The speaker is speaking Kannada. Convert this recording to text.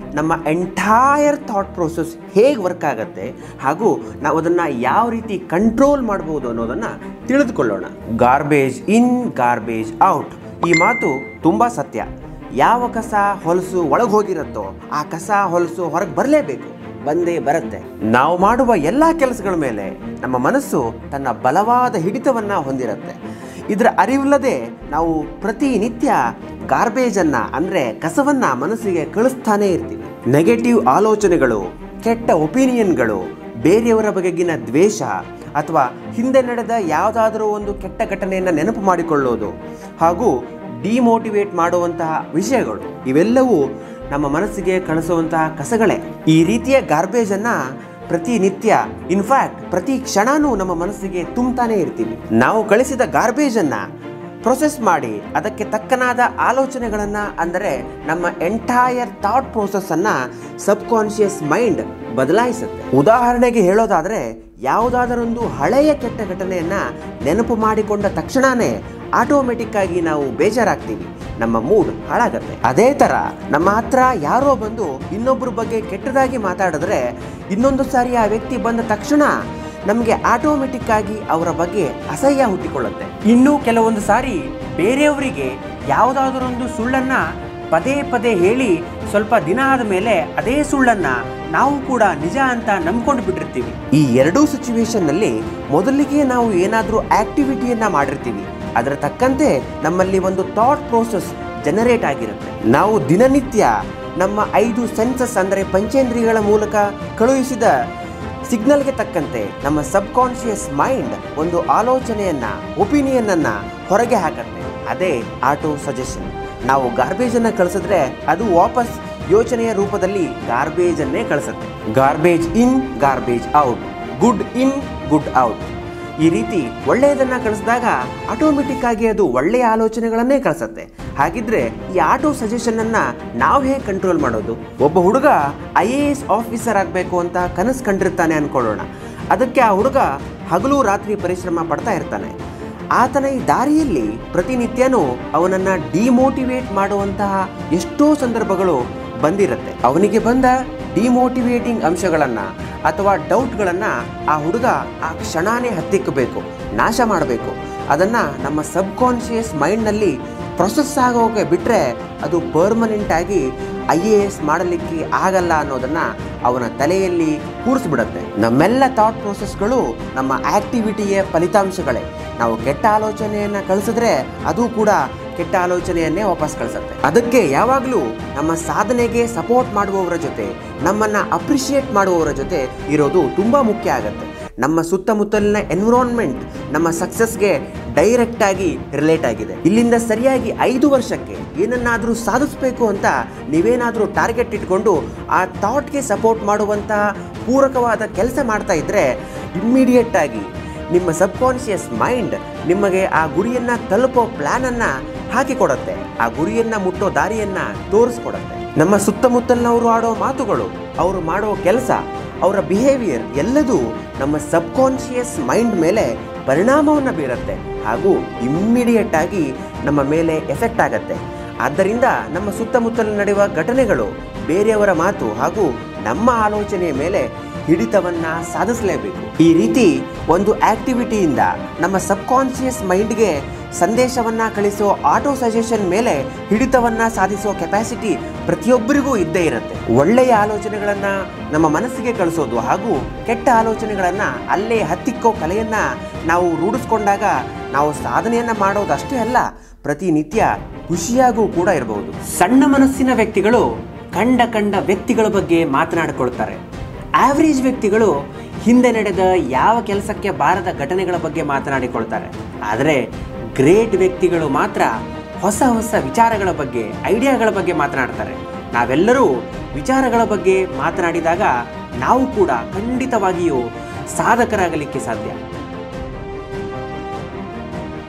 ನಮ್ಮ ಎಂಟೈರ್ ಥಾಟ್ ಪ್ರೋಸೆಸ್ ಹೇಗೆ ವರ್ಕ್ ಆಗುತ್ತೆ ಹಾಗೂ ನಾವು ಅದನ್ನು ಯಾವ ರೀತಿ ಕಂಟ್ರೋಲ್ ಮಾಡ್ಬೋದು ಅನ್ನೋದನ್ನು ತಿಳಿದುಕೊಳ್ಳೋಣ ಗಾರ್ಬೇಜ್ ಇನ್ ಗಾರ್ಬೇಜ್ ಔಟ್ ಈ ಮಾತು ತುಂಬ ಸತ್ಯ ಯಾವ ಕಸ ಹೊಲಸು ಒಳಗೆ ಹೋಗಿರುತ್ತೋ ಆ ಕಸ ಹೊಲಸು ಹೊರಗೆ ಬರಲೇಬೇಕು ಬಂದೇ ಬರುತ್ತೆ ನಾವು ಮಾಡುವ ಎಲ್ಲ ಕೆಲಸಗಳ ಮೇಲೆ ನಮ್ಮ ಮನಸ್ಸು ತನ್ನ ಬಲವಾದ ಹಿಡಿತವನ್ನು ಹೊಂದಿರುತ್ತೆ ಇದರ ಅರಿವಿಲ್ಲದೆ ನಾವು ಪ್ರತಿನಿತ್ಯ ಗಾರ್ಬೇಜನ್ನು ಅಂದರೆ ಕಸವನ್ನು ಮನಸ್ಸಿಗೆ ಕಳಿಸ್ತಾನೇ ಇರ್ತೀವಿ ನೆಗೆಟಿವ್ ಆಲೋಚನೆಗಳು ಕೆಟ್ಟ ಒಪಿನಿಯನ್ಗಳು ಬೇರೆಯವರ ಬಗೆಗಿನ ದ್ವೇಷ ಅಥವಾ ಹಿಂದೆ ನಡೆದ ಯಾವುದಾದರೂ ಒಂದು ಕೆಟ್ಟ ಘಟನೆಯನ್ನು ನೆನಪು ಮಾಡಿಕೊಳ್ಳೋದು ಹಾಗೂ ಡಿಮೋಟಿವೇಟ್ ಮಾಡುವಂತಹ ವಿಷಯಗಳು ಇವೆಲ್ಲವೂ ನಮ್ಮ ಮನಸ್ಸಿಗೆ ಕಳಿಸುವಂತಹ ಕಸಗಳೇ ಈ ರೀತಿಯ ಗಾರ್ಬೇಜನ್ನು ಪ್ರತಿನಿತ್ಯ ಇನ್ಫ್ಯಾಕ್ಟ್ ಪ್ರತಿ ಕ್ಷಣನೂ ನಮ್ಮ ಮನಸ್ಸಿಗೆ ತುಂಬ್ತಾನೆ ಇರ್ತೀವಿ ನಾವು ಕಳಿಸಿದ ಗಾರ್ಬೇಜನ್ನು ಪ್ರೊಸೆಸ್ ಮಾಡಿ ಅದಕ್ಕೆ ತಕ್ಕನಾದ ಆಲೋಚನೆಗಳನ್ನು ಅಂದರೆ ನಮ್ಮ ಎಂಟೈರ್ ಥಾಟ್ ಪ್ರೋಸೆಸ್ಸನ್ನು ಸಬ್ಕಾನ್ಷಿಯಸ್ ಮೈಂಡ್ ಬದಲಾಯಿಸುತ್ತೆ ಉದಾಹರಣೆಗೆ ಹೇಳೋದಾದರೆ ಯಾವುದಾದರೊಂದು ಹಳೆಯ ಕೆಟ್ಟ ಘಟನೆಯನ್ನು ನೆನಪು ಮಾಡಿಕೊಂಡ ತಕ್ಷಣವೇ ಆಟೋಮೆಟಿಕ್ ಆಗಿ ನಾವು ಬೇಜಾರಾಗ್ತೀವಿ ನಮ್ಮ ಮೂಡ್ ಹಾಳಾಗತ್ತೆ ಅದೇ ಥರ ನಮ್ಮ ಹತ್ರ ಯಾರೋ ಬಂದು ಇನ್ನೊಬ್ಬರ ಬಗ್ಗೆ ಕೆಟ್ಟದಾಗಿ ಮಾತಾಡಿದ್ರೆ ಇನ್ನೊಂದು ಸಾರಿ ಆ ವ್ಯಕ್ತಿ ಬಂದ ತಕ್ಷಣ ನಮಗೆ ಆಟೋಮೆಟಿಕ್ ಆಗಿ ಅವರ ಬಗ್ಗೆ ಅಸಹ್ಯ ಹುಟ್ಟಿಕೊಳ್ಳುತ್ತೆ ಇನ್ನು ಕೆಲವೊಂದು ಸಾರಿ ಬೇರೆಯವರಿಗೆ ಯಾವುದಾದರೊಂದು ಸುಳ್ಳನ್ನ ಪದೇ ಪದೇ ಹೇಳಿ ಸ್ವಲ್ಪ ದಿನ ಆದ ಮೇಲೆ ಅದೇ ಸುಳ್ಳನ್ನ ನಾವು ಕೂಡ ನಿಜ ಅಂತ ನಂಬ್ಕೊಂಡು ಬಿಟ್ಟಿರ್ತೀವಿ ಈ ಎರಡೂ ಸಿಚುವೇಶನ್ನಲ್ಲಿ ಮೊದಲಿಗೆ ನಾವು ಏನಾದರೂ ಆಕ್ಟಿವಿಟಿಯನ್ನ ಮಾಡಿರ್ತೀವಿ ಅದರ ತಕ್ಕಂತೆ ನಮ್ಮಲ್ಲಿ ಒಂದು ಥಾಟ್ ಪ್ರೋಸೆಸ್ ಜನರೇಟ್ ಆಗಿರುತ್ತೆ ನಾವು ದಿನನಿತ್ಯ ನಮ್ಮ ಐದು ಸೆನ್ಸಸ್ ಅಂದರೆ ಪಂಚೇಂದ್ರಿಯಗಳ ಮೂಲಕ ಕಳುಹಿಸಿದ ಸಿಗ್ನಲ್ಗೆ ತಕ್ಕಂತೆ ನಮ್ಮ ಸಬ್ ಕಾನ್ಷಿಯಸ್ ಮೈಂಡ್ ಒಂದು ಆಲೋಚನೆಯನ್ನ ಒಪಿನಿಯನ್ ಅನ್ನ ಹೊರಗೆ ಹಾಕತ್ತೆ ಅದೇ ಆಟೋ ಸಜೆಷನ್ ನಾವು ಗಾರ್ಬೇಜ್ ಅನ್ನ ಕಳಿಸಿದ್ರೆ ಅದು ವಾಪಸ್ ಯೋಚನೆಯ ರೂಪದಲ್ಲಿ ಗಾರ್ಬೇಜ್ ಅನ್ನೇ ಕಳಿಸುತ್ತೆ garbage in garbage out good in good out ಈ ರೀತಿ ಒಳ್ಳೆಯದನ್ನ ಕಳಿಸಿದಾಗ ಆಟೋಮೆಟಿಕ್ ಆಗಿ ಅದು ಒಳ್ಳೆಯ ಆಲೋಚನೆಗಳನ್ನೇ ಕಳಿಸುತ್ತೆ ಹಾಗಿದ್ರೆ ಈ ಆಟೋ ಸಜೆಷನ್ ಅನ್ನ ನಾವು ಹೇಗೆ ಕಂಟ್ರೋಲ್ ಮಾಡೋದು ಒಬ್ಬ ಹುಡುಗ ಐ ಎ ಎಸ್ ಆಫೀಸರ್ ಆಗಬೇಕು ಅಂತ ಕನಸು ಕಂಡಿರ್ತಾನೆ ಅನ್ಕೊಳ್ಳೋಣ ಅದಕ್ಕೆ ಆ ಹುಡುಗ ಹಗಲು ರಾತ್ರಿ ಪರಿಶ್ರಮ ಪಡ್ತಾ ಇರ್ತಾನೆ ಆತನ ಈ ದಾರಿಯಲ್ಲಿ ಪ್ರತಿನಿತ್ಯನೂ ಅವನನ್ನ ಡಿಮೋಟಿವೇಟ್ ಮಾಡುವಂತಹ ಎಷ್ಟೋ ಸಂದರ್ಭಗಳು ಬಂದಿರುತ್ತೆ ಅವನಿಗೆ ಬಂದ ಡಿಮೋಟಿವೇಟಿಂಗ್ ಅಂಶಗಳನ್ನ ಅಥವಾ ಡೌಟ್ಗಳನ್ನ ಆ ಹುಡುಗ ಆ ಕ್ಷಣನೇ ಹತ್ತಿಕ್ಕಬೇಕು ನಾಶ ಮಾಡಬೇಕು ಅದನ್ನ ನಮ್ಮ ಸಬ್ ಕಾನ್ಷಿಯಸ್ ಮೈಂಡ್ನಲ್ಲಿ ಪ್ರೊಸೆಸ್ ಆಗೋಕೆ ಬಿಟ್ಟರೆ ಅದು ಪರ್ಮನೆಂಟ್ ಆಗಿ ಐ ಎ ಎಸ್ ಮಾಡಲಿಕ್ಕೆ ಆಗಲ್ಲ ಅನ್ನೋದನ್ನ ಅವನ ತಲೆಯಲ್ಲಿ ಕೂರಿಸ್ಬಿಡತ್ತೆ ನಮ್ಮೆಲ್ಲ ಥಾಟ್ ಪ್ರೋಸೆಸ್ಗಳು ನಮ್ಮ ಆಕ್ಟಿವಿಟಿಯ ಫಲಿತಾಂಶಗಳೇ ನಾವು ಕೆಟ್ಟ ಆಲೋಚನೆಯನ್ನ ಕಳಿಸಿದ್ರೆ ಅದು ಕೂಡ ಕೆಟ್ಟ ಆಲೋಚನೆಯನ್ನೇ ವಾಪಸ್ ಕಳಿಸುತ್ತೆ ಅದಕ್ಕೆ ಯಾವಾಗಲೂ ನಮ್ಮ ಸಾಧನೆಗೆ ಸಪೋರ್ಟ್ ಮಾಡುವವರ ಜೊತೆ ನಮ್ಮನ್ನ ಅಪ್ರಿಷಿಯೇಟ್ ಮಾಡುವವರ ಜೊತೆ ಇರೋದು ತುಂಬಾ ಮುಖ್ಯ ಆಗುತ್ತೆ ನಮ್ಮ ಸುತ್ತಮುತ್ತಲಿನ ಎನ್ವಿರಾನ್ಮೆಂಟ್ ನಮ್ಮ ಸಕ್ಸಸ್ಗೆ ಡೈರೆಕ್ಟ್ ಆಗಿ ರಿಲೇಟ್ ಆಗಿದೆ ಇಲ್ಲಿಂದ ಸರಿಯಾಗಿ ಐದು ವರ್ಷಕ್ಕೆ ಏನನ್ನಾದರೂ ಸಾಧಿಸಬೇಕು ಅಂತ ನೀವೇನಾದರೂ ಟಾರ್ಗೆಟ್ ಇಟ್ಕೊಂಡು ಆ ಥಾಟ್ಗೆ ಸಪೋರ್ಟ್ ಮಾಡುವಂತಹ ಪೂರಕವಾದ ಕೆಲಸ ಮಾಡ್ತಾ ಇದ್ರೆ ಇಮ್ಮಿಡಿಯೇಟ್ ಆಗಿ ನಿಮ್ಮ ಸಬ್ ಕಾನ್ಷಿಯಸ್ ಮೈಂಡ್ ನಿಮಗೆ ಆ ಗುರಿಯನ್ನ ತಲುಪೋ ಪ್ಲಾನ್ ಅನ್ನ ಹಾಕಿಕೊಡತ್ತೆ ಆ ಗುರಿಯನ್ನ ಮುಟ್ಟೋ ದಾರಿಯನ್ನ ತೋರಿಸ್ಕೊಡತ್ತೆ ನಮ್ಮ ಸುತ್ತಮುತ್ತಲಿನವರು ಆಡೋ ಮಾತುಗಳು ಅವರು ಮಾಡೋ ಕೆಲಸ ಅವರ ಬಿಹೇವಿಯರ್ ಎಲ್ಲದೂ ನಮ್ಮ ಸಬ್ ಕಾನ್ಷಿಯಸ್ ಮೈಂಡ್ ಮೇಲೆ ಪರಿಣಾಮವನ್ನು ಬೀರುತ್ತೆ ಹಾಗೂ ಇಮ್ಮಿಡಿಯೇಟ್ ಆಗಿ ನಮ್ಮ ಮೇಲೆ ಎಫೆಕ್ಟ್ ಆಗತ್ತೆ ಆದ್ದರಿಂದ ನಮ್ಮ ಸುತ್ತಮುತ್ತಲು ನಡೆಯುವ ಘಟನೆಗಳು ಬೇರೆಯವರ ಮಾತು ಹಾಗೂ ನಮ್ಮ ಆಲೋಚನೆಯ ಮೇಲೆ ಹಿಡಿತವನ್ನ ಸಾಧಿಸಲೇಬೇಕು ಈ ರೀತಿ ಒಂದು ಆಕ್ಟಿವಿಟಿಯಿಂದ ನಮ್ಮ ಸಬ್ ಕಾನ್ಷಿಯಸ್ ಮೈಂಡ್ಗೆ ಸಂದೇಶವನ್ನ ಕಳಿಸೋ ಆಟೋ ಸಜೆಷನ್ ಮೇಲೆ ಹಿಡಿತವನ್ನ ಸಾಧಿಸೋ ಕೆಪಾಸಿಟಿ ಪ್ರತಿಯೊಬ್ಬರಿಗೂ ಇದ್ದೇ ಇರುತ್ತೆ ಒಳ್ಳೆಯ ಆಲೋಚನೆಗಳನ್ನ ನಮ್ಮ ಮನಸ್ಸಿಗೆ ಕಳಿಸೋದು ಹಾಗೂ ಕೆಟ್ಟ ಆಲೋಚನೆಗಳನ್ನ ಅಲ್ಲೇ ಹತ್ತಿಕ್ಕೋ ಕಲೆಯನ್ನ ನಾವು ರೂಢಿಸ್ಕೊಂಡಾಗ ನಾವು ಸಾಧನೆಯನ್ನ ಮಾಡೋದು ಅಷ್ಟೇ ಅಲ್ಲ ಪ್ರತಿನಿತ್ಯ ಖುಷಿಯಾಗೂ ಕೂಡ ಇರಬಹುದು ಸಣ್ಣ ಮನಸ್ಸಿನ ವ್ಯಕ್ತಿಗಳು ಕಂಡ ಕಂಡ ವ್ಯಕ್ತಿಗಳ ಬಗ್ಗೆ ಮಾತನಾಡಿಕೊಳ್ತಾರೆ ಆವ್ರೇಜ್ ವ್ಯಕ್ತಿಗಳು ಹಿಂದೆ ನಡೆದ ಯಾವ ಕೆಲಸಕ್ಕೆ ಬಾರದ ಘಟನೆಗಳ ಬಗ್ಗೆ ಮಾತನಾಡಿಕೊಳ್ತಾರೆ ಆದರೆ ಗ್ರೇಟ್ ವ್ಯಕ್ತಿಗಳು ಮಾತ್ರ ಹೊಸ ಹೊಸ ವಿಚಾರಗಳ ಬಗ್ಗೆ ಐಡಿಯಾಗಳ ಬಗ್ಗೆ ಮಾತನಾಡ್ತಾರೆ ನಾವೆಲ್ಲರೂ ವಿಚಾರಗಳ ಬಗ್ಗೆ ಮಾತನಾಡಿದಾಗ ನಾವು ಕೂಡ ಖಂಡಿತವಾಗಿಯೂ ಸಾಧಕರಾಗಲಿಕ್ಕೆ ಸಾಧ್ಯ